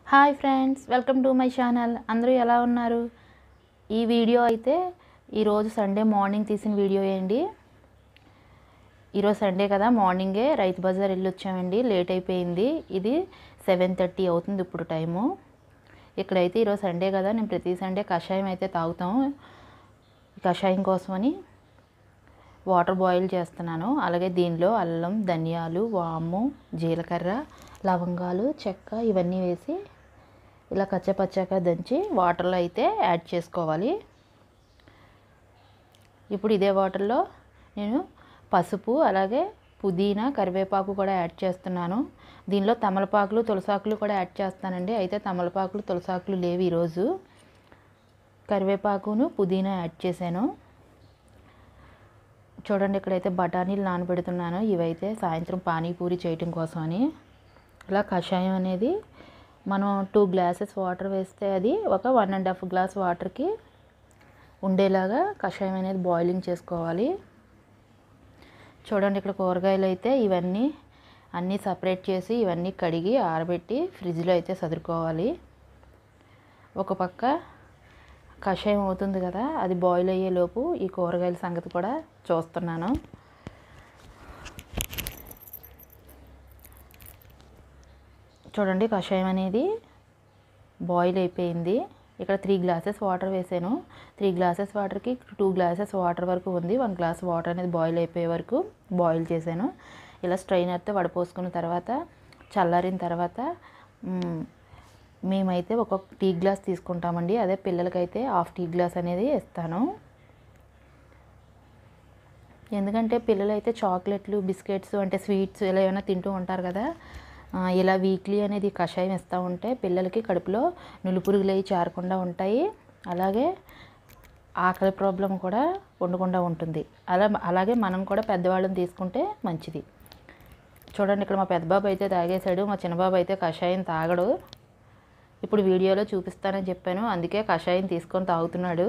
hi friends welcome to my channel అందరూ ఎలా ఉన్నారు ఈ వీడియో అయితే ఈరోజు సండే మార్నింగ్ తీసిన వీడియో అండి ఈరోజు సండే కదా మార్నింగే రైతు బజార్ వెళ్ళి వచ్చామండి లేట్ అయిపోయింది ఇది సెవెన్ థర్టీ అవుతుంది ఇప్పుడు టైము ఇక్కడైతే ఈరోజు సండే కదా నేను ప్రతి సండే కషాయం అయితే తాగుతాము ఈ కషాయం కోసమని వాటర్ బాయిల్ చేస్తున్నాను అలాగే దీనిలో అల్లం ధనియాలు వాము జీలకర్ర లవంగాలు చెక్క ఇవన్నీ వేసి ఇలా కచ్చపచ్చగా దంచి వాటర్లో అయితే యాడ్ చేసుకోవాలి ఇప్పుడు ఇదే వాటర్లో నేను పసుపు అలాగే పుదీనా కరివేపాకు కూడా యాడ్ చేస్తున్నాను దీనిలో తమలపాకులు తులసాకులు కూడా యాడ్ చేస్తానండి అయితే తమలపాకులు తులసాకులు లేవు ఈరోజు కరివేపాకును పుదీనా యాడ్ చేశాను చూడండి ఇక్కడైతే బఠానీలు నానబెడుతున్నాను ఇవైతే సాయంత్రం పానీపూరి చేయటం కోసం అని ఇలా కషాయం అనేది మనం టూ గ్లాసెస్ వాటర్ వేస్తే అది ఒక వన్ అండ్ హాఫ్ గ్లాస్ వాటర్కి ఉండేలాగా కషాయం అనేది బాయిలింగ్ చేసుకోవాలి చూడండి ఇక్కడ కూరగాయలు అయితే ఇవన్నీ అన్నీ సపరేట్ చేసి ఇవన్నీ కడిగి ఆరబెట్టి ఫ్రిడ్జ్లో అయితే సదురుకోవాలి ఒక పక్క కషాయం అవుతుంది కదా అది బాయిల్ అయ్యేలోపు ఈ కూరగాయల సంగతి కూడా చూస్తున్నాను చూడండి కషాయం అనేది బాయిల్ అయిపోయింది ఇక్కడ త్రీ గ్లాసెస్ వాటర్ వేసాను త్రీ గ్లాసెస్ వాటర్కి టూ గ్లాసెస్ వాటర్ వరకు ఉంది వన్ గ్లాస్ వాటర్ అనేది బాయిల్ అయిపోయే వరకు బాయిల్ చేశాను ఇలా స్ట్రైనర్తో వడపోసుకున్న తర్వాత చల్లారిన తర్వాత మ్, మేమైతే ఒక టీ గ్లాస్ తీసుకుంటామండి అదే పిల్లలకైతే హాఫ్ టీ గ్లాస్ అనేది ఇస్తాను ఎందుకంటే పిల్లలు అయితే చాక్లెట్లు బిస్కెట్స్ అంటే స్వీట్స్ ఇలా ఏమైనా తింటూ ఉంటారు కదా ఆ, ఇలా వీక్లీ అనేది కషాయం ఇస్తూ ఉంటే పిల్లలకి కడుపులో నులుపురుగులు అవి చేరకుండా ఉంటాయి అలాగే ఆకలి ప్రాబ్లం కూడా ఉండకుండా ఉంటుంది అలా అలాగే మనం కూడా పెద్దవాళ్ళని తీసుకుంటే మంచిది చూడండి ఇక్కడ మా పెద్ద బాబు అయితే తాగేశాడు మా చిన్నబాబు అయితే కషాయం తాగడు ఇప్పుడు వీడియోలో చూపిస్తానని చెప్పాను అందుకే కషాయం తీసుకొని తాగుతున్నాడు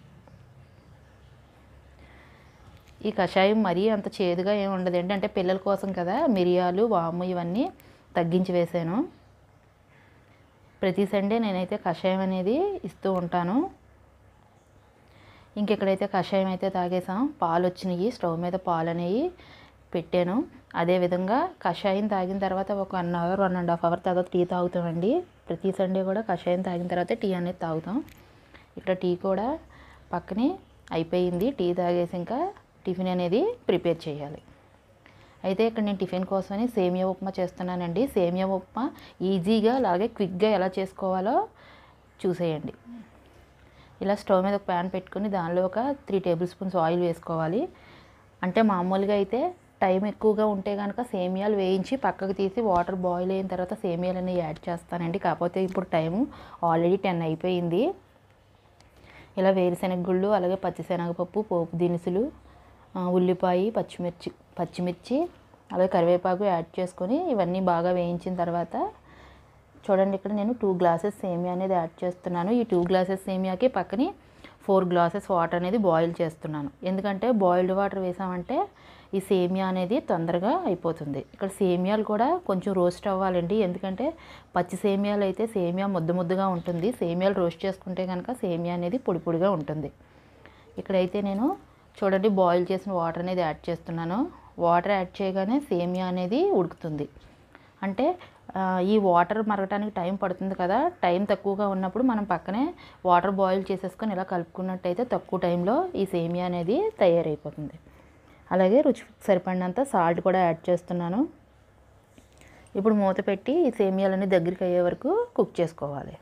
ఈ కషాయం మరీ అంత చేదుగా ఏమి ఉండదు ఏంటంటే పిల్లల కోసం కదా మిరియాలు వాము ఇవన్నీ తగ్గించి వేసాను ప్రతి సండే నేనైతే కషాయం అనేది ఇస్తూ ఉంటాను ఇంకెక్కడైతే కషాయం అయితే తాగేసాం పాలు వచ్చినాయి స్టవ్ మీద పాలు అనేవి పెట్టాను అదేవిధంగా కషాయం తాగిన తర్వాత ఒక one hour one and half hour తర్వాత టీ తాగుతామండి ప్రతి సండే కూడా కషాయం తాగిన తర్వాత టీ అనేది తాగుతాం ఇక్కడ టీ కూడా పక్కనే అయిపోయింది టీ తాగేసి ఇంకా టిఫిన్ అనేది ప్రిపేర్ చేయాలి అయితే ఇక్కడ నేను టిఫిన్ కోసమని సేమియా ఉప్మా చేస్తున్నానండి సేమియా ఉప్మా ఈజీగా అలాగే క్విక్గా ఎలా చేసుకోవాలో చూసేయండి ఇలా స్టవ్ మీద ఒక ప్యాన్ పెట్టుకుని దానిలో ఒక త్రీ టేబుల్ స్పూన్స్ ఆయిల్ వేసుకోవాలి అంటే మామూలుగా అయితే టైం ఎక్కువగా ఉంటే కనుక సేమియాలు వేయించి పక్కకు తీసి వాటర్ బాయిల్ అయిన తర్వాత సేమియాలు అనేవి యాడ్ చేస్తానండి కాకపోతే ఇప్పుడు టైము ఆల్రెడీ టెన్ అయిపోయింది ఇలా వేరుశనగ గుళ్ళు అలాగే పచ్చిశనగపప్పు పోపు దినుసులు ఆ, ఉల్లిపాయ పచ్చిమిర్చి పచ్చిమిర్చి అలాగే కరివేపాకు యాడ్ చేసుకొని ఇవన్నీ బాగా వేయించిన తర్వాత చూడండి ఇక్కడ నేను టూ గ్లాసెస్ సేమియా అనేది యాడ్ చేస్తున్నాను ఈ టూ గ్లాసెస్ సేమియాకి పక్కనే ఫోర్ గ్లాసెస్ వాటర్ అనేది బాయిల్ చేస్తున్నాను ఎందుకంటే బాయిల్డ్ వాటర్ వేసామంటే ఈ సేమియా అనేది తొందరగా అయిపోతుంది ఇక్కడ సేమియాలు కూడా కొంచెం రోస్ట్ అవ్వాలండి ఎందుకంటే పచ్చి సేమియాలు అయితే సేమియా ముద్ద ముద్దగా ఉంటుంది సేమియాలు రోస్ట్ చేసుకుంటే కనుక సేమియా అనేది పొడి పొడిగా ఉంటుంది ఇక్కడైతే నేను చూడండి బాయిల్ చేసిన వాటర్ అనేది యాడ్ చేస్తున్నాను వాటర్ యాడ్ చేయగానే సేమియా అనేది ఉడుకుతుంది అంటే ఆ, ఈ వాటర్ మరగటానికి టైం పడుతుంది కదా టైం తక్కువగా ఉన్నప్పుడు మనం పక్కనే వాటర్ బాయిల్ చేసేసుకొని ఇలా కలుపుకున్నట్టయితే తక్కువ టైంలో ఈ సేమియా అనేది తయారైపోతుంది అలాగే రుచి సరిపడినంత సాల్ట్ కూడా యాడ్ చేస్తున్నాను ఇప్పుడు మూత పెట్టి ఈ సేమియాలన్నీ దగ్గరికి అయ్యే వరకు కుక్ చేసుకోవాలి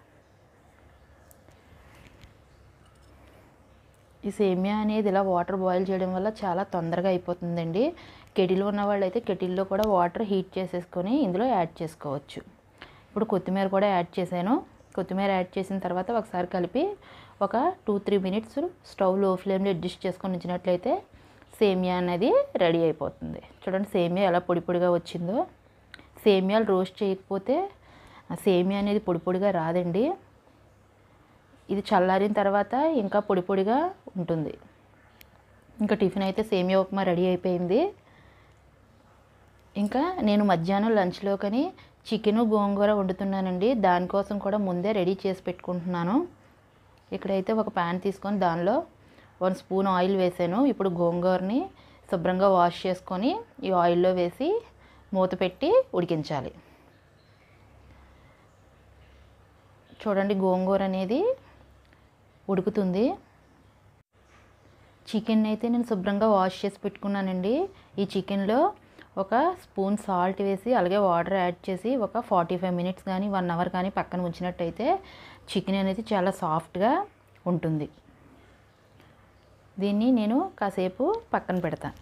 ఈ సేమియా అనేది ఇలా వాటర్ బాయిల్ చేయడం వల్ల చాలా తొందరగా అయిపోతుందండి కెటిల్ ఉన్న వాళ్ళు అయితే కెటిల్లో కూడా వాటర్ హీట్ చేసేసుకొని ఇందులో యాడ్ చేసుకోవచ్చు ఇప్పుడు కొత్తిమీర కూడా యాడ్ చేశాను కొత్తిమీర యాడ్ చేసిన తర్వాత ఒకసారి కలిపి ఒక టూ త్రీ మినిట్స్ స్టవ్ లో ఫ్లేమ్లో అడ్జస్ట్ చేసుకొని ఉంచినట్లయితే సేమియా అనేది రెడీ అయిపోతుంది చూడండి సేమియా ఎలా పొడి పొడిగా వచ్చిందో సేమియాలు రోస్ట్ చేయకపోతే ఆ సేమియా అనేది పొడి పొడిగా రాదండి ఇది చల్లారిన తర్వాత ఇంకా పొడి పొడిగా ఉంటుంది ఇంకా టిఫిన్ అయితే సేమియా ఉప్మా రెడీ అయిపోయింది ఇంకా నేను మధ్యాహ్నం లంచ్లోకని చికెను గోంగూర వండుతున్నానండి దానికోసం కూడా ముందే రెడీ చేసి పెట్టుకుంటున్నాను ఇక్కడైతే ఒక ప్యాన్ తీసుకొని దానిలో వన్ స్పూన్ ఆయిల్ వేసాను ఇప్పుడు గోంగూరని శుభ్రంగా వాష్ చేసుకొని ఈ ఆయిల్లో వేసి మూత పెట్టి ఉడికించాలి చూడండి గోంగూర అనేది ఉడుకుతుంది చికెన్ అయితే నేను శుభ్రంగా వాష్ చేసి పెట్టుకున్నానండి ఈ చికెన్లో ఒక స్పూన్ సాల్ట్ వేసి అలాగే వాటర్ యాడ్ చేసి ఒక ఫార్టీ ఫైవ్ మినిట్స్ కానీ వన్ అవర్ కానీ పక్కన ఉంచినట్టయితే చికెన్ అనేది చాలా సాఫ్ట్గా ఉంటుంది దీన్ని నేను కాసేపు పక్కన పెడతాను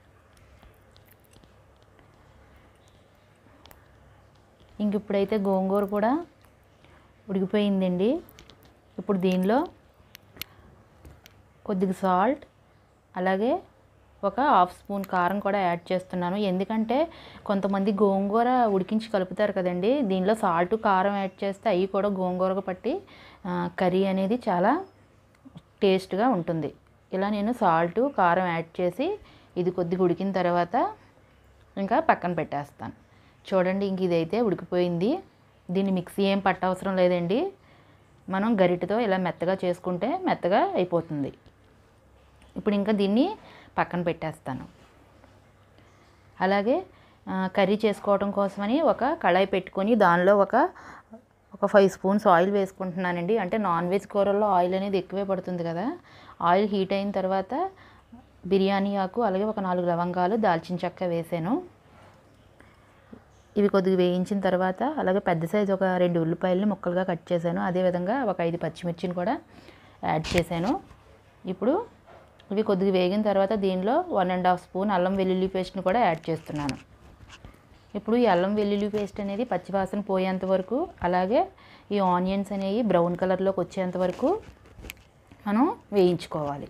ఇంక ఇప్పుడైతే గోంగూర కూడా ఉడికిపోయిందండి ఇప్పుడు దీనిలో కొద్దిగా సాల్ట్ అలాగే ఒక హాఫ్ స్పూన్ కారం కూడా యాడ్ చేస్తున్నాను ఎందుకంటే కొంతమంది గోంగూర ఉడికించి కలుపుతారు కదండి దీనిలో సాల్ట్ కారం యాడ్ చేస్తే అవి కూడా గోంగూరకు పట్టి ఆ, కర్రీ అనేది చాలా టేస్ట్గా ఉంటుంది ఇలా నేను సాల్ట్ కారం యాడ్ చేసి ఇది కొద్దిగా ఉడికిన తర్వాత ఇంకా పక్కన పెట్టేస్తాను చూడండి ఇంక ఇదైతే ఉడికిపోయింది దీన్ని మిక్సీ ఏం పట్టవసరం లేదండి మనం గరిటెతో ఇలా మెత్తగా చేసుకుంటే మెత్తగా అయిపోతుంది ఇప్పుడు ఇంకా దీన్ని పక్కన పెట్టేస్తాను అలాగే ఆ, కర్రీ చేసుకోవడం కోసమని ఒక కళాయి పెట్టుకొని దానిలో ఒక ఒక ఫైవ్ స్పూన్స్ ఆయిల్ వేసుకుంటున్నానండి అంటే నాన్ వెజ్ కూరల్లో ఆయిల్ అనేది ఎక్కువే పడుతుంది కదా ఆయిల్ హీట్ అయిన తర్వాత బిర్యానీ ఆకు అలాగే ఒక నాలుగు లవంగాలు దాల్చిన చెక్క వేసాను ఇవి కొద్దిగా వేయించిన తర్వాత అలాగే పెద్ద సైజు ఒక రెండు ఉల్లిపాయలని ముక్కలుగా కట్ చేశాను అదేవిధంగా ఒక ఐదు పచ్చిమిర్చిని కూడా యాడ్ చేశాను ఇప్పుడు ఇవి కొద్దిగా వేగిన తర్వాత దీనిలో వన్ అండ్ హాఫ్ స్పూన్ అల్లం వెల్లుల్లి పేస్ట్ని కూడా యాడ్ చేస్తున్నాను ఇప్పుడు ఈ అల్లం వెల్లుల్లి పేస్ట్ అనేది పచ్చివాసన పోయేంత వరకు అలాగే ఈ ఆనియన్స్ అనేవి బ్రౌన్ కలర్లోకి వచ్చేంత వరకు మనం వేయించుకోవాలి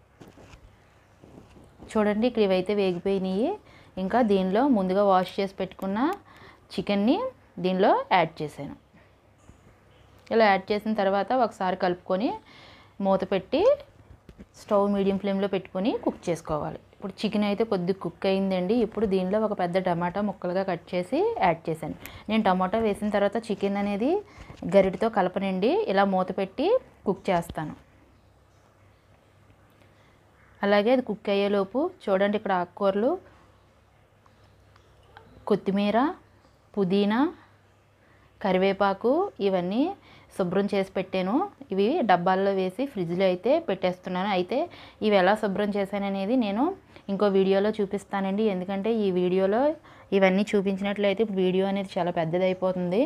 చూడండి ఇక్కడ ఇవైతే వేగిపోయినాయి ఇంకా దీనిలో ముందుగా వాష్ చేసి పెట్టుకున్న చికెన్ని దీనిలో యాడ్ చేశాను ఇలా యాడ్ చేసిన తర్వాత ఒకసారి కలుపుకొని మూత పెట్టి స్టవ్ మీడియం ఫ్లేమ్లో పెట్టుకొని కుక్ చేసుకోవాలి ఇప్పుడు చికెన్ అయితే కొద్దిగా కుక్ అయిందండి ఇప్పుడు దీనిలో ఒక పెద్ద టమాటా ముక్కలుగా కట్ చేసి యాడ్ చేశాను నేను టమాటా వేసిన తర్వాత చికెన్ అనేది గరిటతో కలపనండి ఇలా మూత పెట్టి కుక్ చేస్తాను అలాగే అది కుక్ అయ్యేలోపు చూడండి ఇక్కడ ఆకుకూరలు కొత్తిమీర పుదీనా కరివేపాకు ఇవన్నీ శుభ్రం చేసి పెట్టాను ఇవి డబ్బాల్లో వేసి ఫ్రిడ్జ్లో అయితే పెట్టేస్తున్నాను అయితే ఇవి ఎలా శుభ్రం చేశాననేది నేను ఇంకో వీడియోలో చూపిస్తానండి ఎందుకంటే ఈ వీడియోలో ఇవన్నీ చూపించినట్లయితే వీడియో అనేది చాలా పెద్దది అయిపోతుంది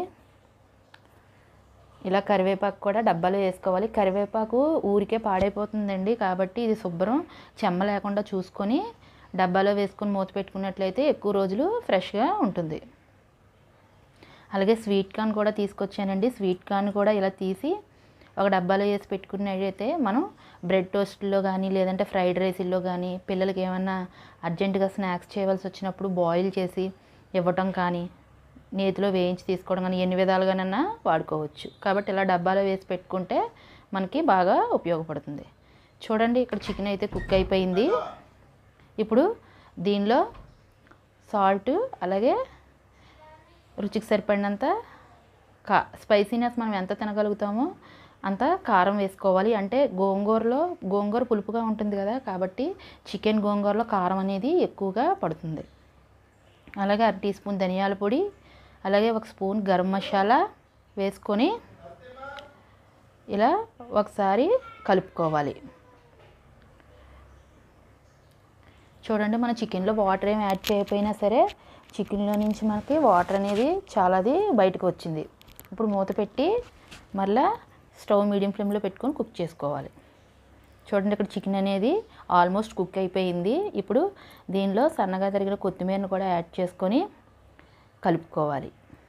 ఇలా కరివేపాకు కూడా డబ్బాలో వేసుకోవాలి కరివేపాకు ఊరికే పాడైపోతుందండి కాబట్టి ఇది శుభ్రం చెమ్మ లేకుండా చూసుకొని డబ్బాలో వేసుకొని మూత పెట్టుకున్నట్లయితే ఎక్కువ రోజులు ఫ్రెష్గా ఉంటుంది అలాగే స్వీట్ కార్న్ కూడా తీసుకొచ్చానండి స్వీట్ కార్న్ కూడా ఇలా తీసి ఒక డబ్బాలో వేసి పెట్టుకున్నట్టయితే మనం బ్రెడ్ టోస్ట్లో కానీ లేదంటే ఫ్రైడ్ రైస్లో కానీ పిల్లలకి ఏమన్నా అర్జెంటుగా స్నాక్స్ చేయవలసి వచ్చినప్పుడు బాయిల్ చేసి ఇవ్వటం కానీ నేతిలో వేయించి తీసుకోవడం కానీ ఎన్ని విధాలుగానైనా వాడుకోవచ్చు కాబట్టి ఇలా డబ్బాలో వేసి పెట్టుకుంటే మనకి బాగా ఉపయోగపడుతుంది చూడండి ఇక్కడ చికెన్ అయితే కుక్ అయిపోయింది ఇప్పుడు దీనిలో సాల్ట్ అలాగే రుచికి సరిపడినంత కా స్పైసీనెస్ మనం ఎంత తినగలుగుతామో అంత కారం వేసుకోవాలి అంటే గోంగూరలో గోంగూర పులుపుగా ఉంటుంది కదా కాబట్టి చికెన్ గోంగూరలో కారం అనేది ఎక్కువగా పడుతుంది అలాగే అర టీ స్పూన్ ధనియాల పొడి అలాగే ఒక స్పూన్ గరం మసాలా వేసుకొని ఇలా ఒకసారి కలుపుకోవాలి చూడండి మన చికెన్లో వాటర్ ఏం యాడ్ చేయకపోయినా సరే చికెన్లో నుంచి మనకి వాటర్ అనేది చాలాది బయటకు వచ్చింది ఇప్పుడు మూత పెట్టి మళ్ళా స్టవ్ మీడియం ఫ్లేమ్లో పెట్టుకొని కుక్ చేసుకోవాలి చూడండి ఇక్కడ చికెన్ అనేది ఆల్మోస్ట్ కుక్ అయిపోయింది ఇప్పుడు దీనిలో సన్నగా తరిగిన కొత్తిమీరను కూడా యాడ్ చేసుకొని కలుపుకోవాలి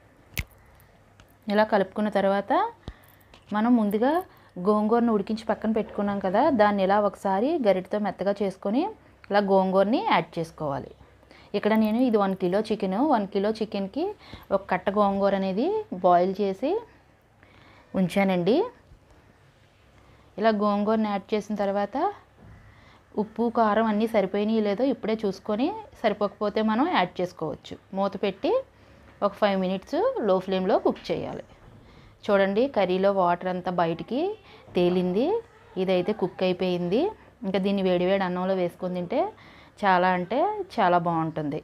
ఇలా కలుపుకున్న తర్వాత మనం ముందుగా గోంగూరను ఉడికించి పక్కన పెట్టుకున్నాం కదా దాన్ని ఇలా ఒకసారి గరిటతో మెత్తగా చేసుకొని ఇలా గోంగూరని యాడ్ చేసుకోవాలి ఇక్కడ నేను ఇది one kilo chicken one kilo చికెన్కి ఒక కట్ట గోంగూర అనేది బాయిల్ చేసి ఉంచానండి ఇలా గోంగూరని యాడ్ చేసిన తర్వాత ఉప్పు కారం అన్నీ సరిపోయినాయి లేదో ఇప్పుడే చూసుకొని సరిపోకపోతే మనం యాడ్ చేసుకోవచ్చు మూత పెట్టి ఒక ఫైవ్ మినిట్స్ లో ఫ్లేమ్లో కుక్ చేయాలి చూడండి కర్రీలో వాటర్ అంతా బయటికి తేలింది ఇదైతే కుక్ అయిపోయింది ఇంకా దీన్ని వేడివేడి అన్నంలో వేసుకొని తింటే చాలా అంటే చాలా బాగుంటుంది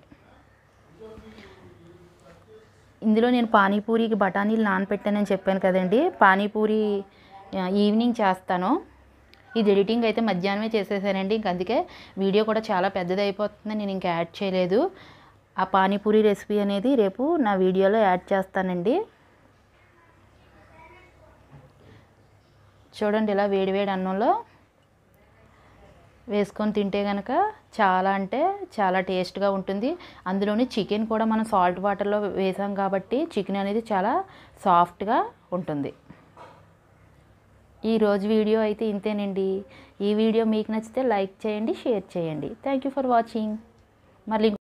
ఇందులో నేను పానీపూరికి బఠానీలు నానపెట్టానని చెప్పాను కదండి పానీపూరి ఆ, ఈవినింగ్ చేస్తాను ఇది ఎడిటింగ్ అయితే మధ్యాహ్నమే చేసేసానండి ఇంక అందుకే వీడియో కూడా చాలా పెద్దది అయిపోతుంది నేను ఇంకా యాడ్ చేయలేదు ఆ పానీపూరి రెసిపీ అనేది రేపు నా వీడియోలో యాడ్ చేస్తానండి చూడండి ఇలా వేడివేడి అన్నంలో వేసుకొని తింటే కనుక చాలా అంటే చాలా టేస్ట్గా ఉంటుంది అందులోని చికెన్ కూడా మనం సాల్ట్ వాటర్లో వేసాం కాబట్టి చికెన్ అనేది చాలా సాఫ్ట్గా ఉంటుంది ఈ రోజు వీడియో అయితే ఇంతేనండి ఈ వీడియో మీకు నచ్చితే లైక్ చేయండి షేర్ చేయండి థ్యాంక్ యూ ఫర్ వాచింగ్ మళ్ళీ